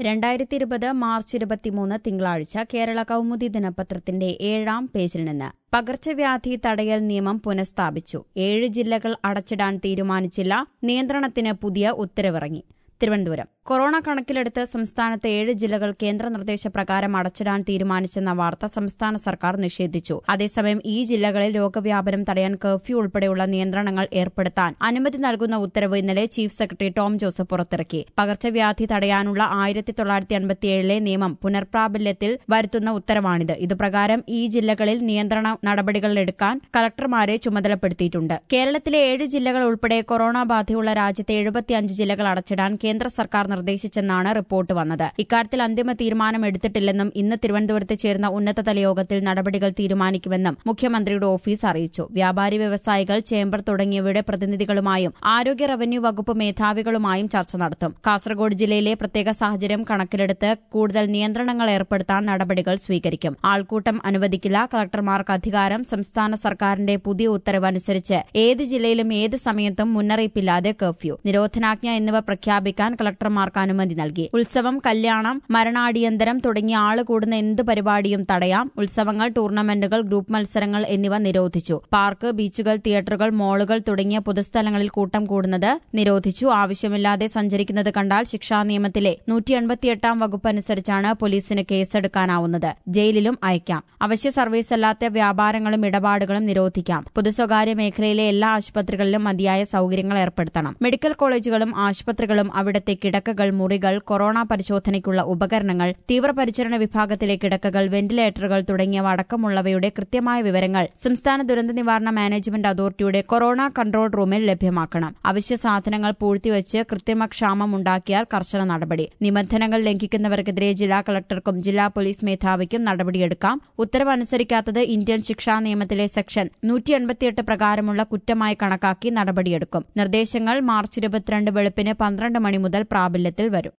രണ്ടായിരത്തി ഇരുപത് മാർച്ച് ഇരുപത്തിമൂന്ന് തിങ്കളാഴ്ച കേരള കൗമുദി ദിനപത്രത്തിന്റെ ഏഴാം പേജിൽ നിന്ന് പകർച്ചവ്യാധി തടയൽ നിയമം പുനഃസ്ഥാപിച്ചു ഏഴ് ജില്ലകൾ അടച്ചിടാൻ തീരുമാനിച്ചില്ല നിയന്ത്രണത്തിന് പുതിയ ഉത്തരവിറങ്ങി തിരുവനന്തപുരം കൊറോണ കണക്കിലെടുത്ത് സംസ്ഥാനത്തെ ഏഴ് ജില്ലകൾ കേന്ദ്ര നിർദ്ദേശപ്രകാരം അടച്ചിടാൻ തീരുമാനിച്ചെന്ന വാർത്ത സംസ്ഥാന സർക്കാർ നിഷേധിച്ചു അതേസമയം ഈ ജില്ലകളിൽ രോഗവ്യാപനം തടയാൻ കർഫ്യൂ ഉൾപ്പെടെയുള്ള നിയന്ത്രണങ്ങൾ ഏർപ്പെടുത്താൻ അനുമതി നൽകുന്ന ഉത്തരവ് ഇന്നലെ ചീഫ് സെക്രട്ടറി ടോം ജോസഫ് പുറത്തിറക്കി പകർച്ചവ്യാധി തടയാനുള്ള ആയിരത്തി തൊള്ളായിരത്തി അൻപത്തിയേഴിലെ നിയമം പുനർപ്രാബല്യത്തിൽ വരുത്തുന്ന ഉത്തരവാണിത് ഇതുപ്രകാരം ഈ ജില്ലകളിൽ നിയന്ത്രണ നടപടികൾ എടുക്കാൻ കളക്ടർമാരെ ചുമതലപ്പെടുത്തിയിട്ടുണ്ട് കേരളത്തിലെ ഏഴ് ജില്ലകൾ ഉൾപ്പെടെ കൊറോണ ബാധയുള്ള രാജ്യത്തെ എഴുപത്തിയഞ്ച് ജില്ലകൾ അടച്ചിടാൻ കേന്ദ്ര സർക്കാർ നിർദ്ദേശിച്ചെന്നാണ് റിപ്പോർട്ട് വന്നത് ഇക്കാര്യത്തിൽ അന്തിമ തീരുമാനം എടുത്തിട്ടില്ലെന്നും ഇന്ന് തിരുവനന്തപുരത്ത് ചേർന്ന ഉന്നതതല യോഗത്തിൽ നടപടികൾ തീരുമാനിക്കുമെന്നും മുഖ്യമന്ത്രിയുടെ ഓഫീസ് അറിയിച്ചു വ്യാപാരി വ്യവസായികൾ ചേംബർ തുടങ്ങിയവയുടെ പ്രതിനിധികളുമായും ആരോഗ്യ റവന്യൂ വകുപ്പ് മേധാവികളുമായും ചർച്ച നടത്തും കാസർഗോഡ് ജില്ലയിലെ പ്രത്യേക സാഹചര്യം കണക്കിലെടുത്ത് കൂടുതൽ നിയന്ത്രണങ്ങൾ ഏർപ്പെടുത്താൻ നടപടികൾ സ്വീകരിക്കും ആൾക്കൂട്ടം അനുവദിക്കില്ല കളക്ടർമാർക്ക് അധികാരം സംസ്ഥാന സർക്കാരിന്റെ പുതിയ ഉത്തരവ് അനുസരിച്ച് ഏത് ജില്ലയിലും ഏത് സമയത്തും മുന്നറിയിപ്പില്ലാതെ കർഫ്യൂ നിരോധനാജ്ഞ എന്നിവ പ്രഖ്യാപിക്കാൻ കളക്ടർമാർക്ക് അനുമതി നൽകി ഉത്സവം കല്യാണം മരണാടിയന്തരം തുടങ്ങിയ ആള് കൂടുന്ന എന്ത് പരിപാടിയും തടയാം ഉത്സവങ്ങൾ ടൂർണമെന്റുകൾ ഗ്രൂപ്പ് മത്സരങ്ങൾ എന്നിവ നിരോധിച്ചു പാർക്ക് ബീച്ചുകൾ തിയേറ്ററുകൾ മാളുകൾ തുടങ്ങിയ പൊതുസ്ഥലങ്ങളിൽ കൂട്ടം കൂടുന്നത് നിരോധിച്ചു ആവശ്യമില്ലാതെ സഞ്ചരിക്കുന്നത് കണ്ടാൽ ശിക്ഷാ നിയമത്തിലെ നൂറ്റി എൺപത്തിയെട്ടാം വകുപ്പ് അനുസരിച്ചാണ് പോലീസിന് കേസെടുക്കാനാവുന്നത് ജയിലിലും അയക്കാം അവശ്യ സർവീസ് അല്ലാത്ത വ്യാപാരങ്ങളും ഇടപാടുകളും നിരോധിക്കാം പൊതു സ്വകാര്യ മേഖലയിലെ എല്ലാ ആശുപത്രികളിലും മതിയായ സൌകര്യങ്ങൾ ഏർപ്പെടുത്തണം മെഡിക്കൽ കോളേജുകളും ആശുപത്രികളും അവിടത്തെ കിടക്കകൾ മുറികൾ കൊറോണ പരിശോധനയ്ക്കുള്ള ഉപകരണങ്ങൾ തീവ്രപരിചരണ വിഭാഗത്തിലെ കിടക്കകൾ വെന്റിലേറ്ററുകൾ തുടങ്ങിയവ അടക്കമുള്ളവയുടെ കൃത്യമായ വിവരങ്ങൾ സംസ്ഥാന ദുരന്ത നിവാരണ മാനേജ്മെന്റ് അതോറിറ്റിയുടെ കൊറോണ കൺട്രോൾ റൂമിൽ ലഭ്യമാക്കണം അവശ്യ സാധനങ്ങൾ പൂഴ്ത്തിവെച്ച് കൃത്രിമക്ഷാമം ഉണ്ടാക്കിയാൽ കർശന നടപടി നിബന്ധനകൾ ലംഘിക്കുന്നവർക്കെതിരെ ജില്ലാ കളക്ടർക്കും ജില്ലാ പോലീസ് മേധാവിക്കും നടപടിയെടുക്കാം ഉത്തരവ് അനുസരിക്കാത്തത് ഇന്ത്യൻ ശിക്ഷാ നിയമത്തിലെ സെക്ഷൻ നൂറ്റി എൺപത്തിയെട്ട് പ്രകാരമുള്ള കുറ്റമായി കണക്കാക്കി നടപടിയെടുക്കും നിർദ്ദേശങ്ങൾ മാർച്ച് ഇരുപത്തിരണ്ട് വെളുപ്പിന് പന്ത്രണ്ട് മണി മുതൽ പ്രാബല്യത്തിൽ വരും